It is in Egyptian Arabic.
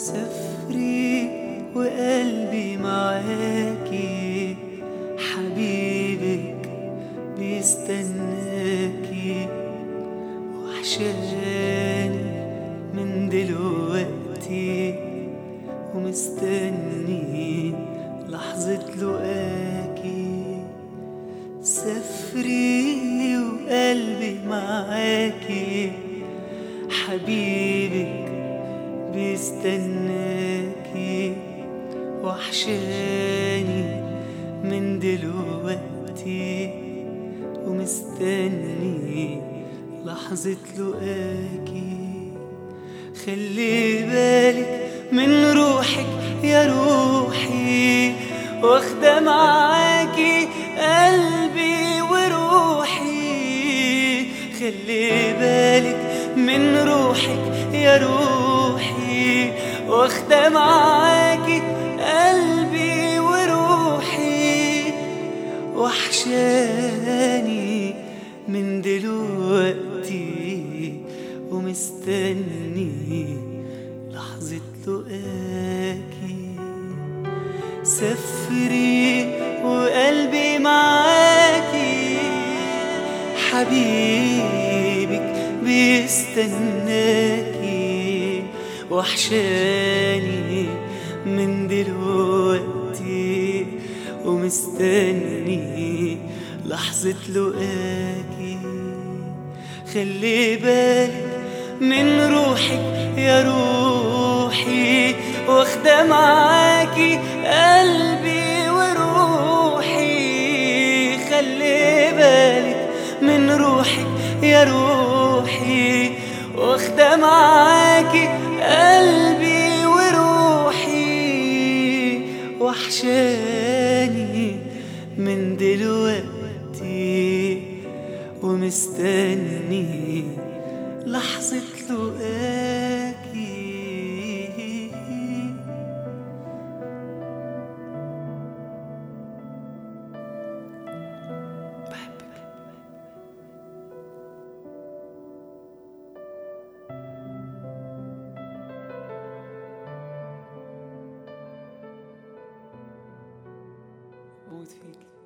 سفري وقلبي معاكي حبيبك بيستناكي وحشاني من دلوقتي ومستني لحظة لقاكي سفري وقلبي معاكي حبيبك بيستناكي وحشاني من دلوقتي ومستني لحظة لقاكي خلي بالك من روحك يا روحي واخدة معاكي قلبي وروحي خلي بالك من روحك يا روحي واخدة معاكي قلبي وروحي وحشاني من دلوقتي ومستني لحظة لقاكي سفري وقلبي معاكي حبيبك بيستناكي وحشاني من دلوقتي ومستني لحظة لقاكي خلي بالك من روحك يا روحي واخدة معاكي قلبي وروحي خلي بالك من روحك يا روحي واخدة معاكي قلبي وروحي وحشاني من دلوقتي ومستني لحظة لقاكي بحبك بموت فيك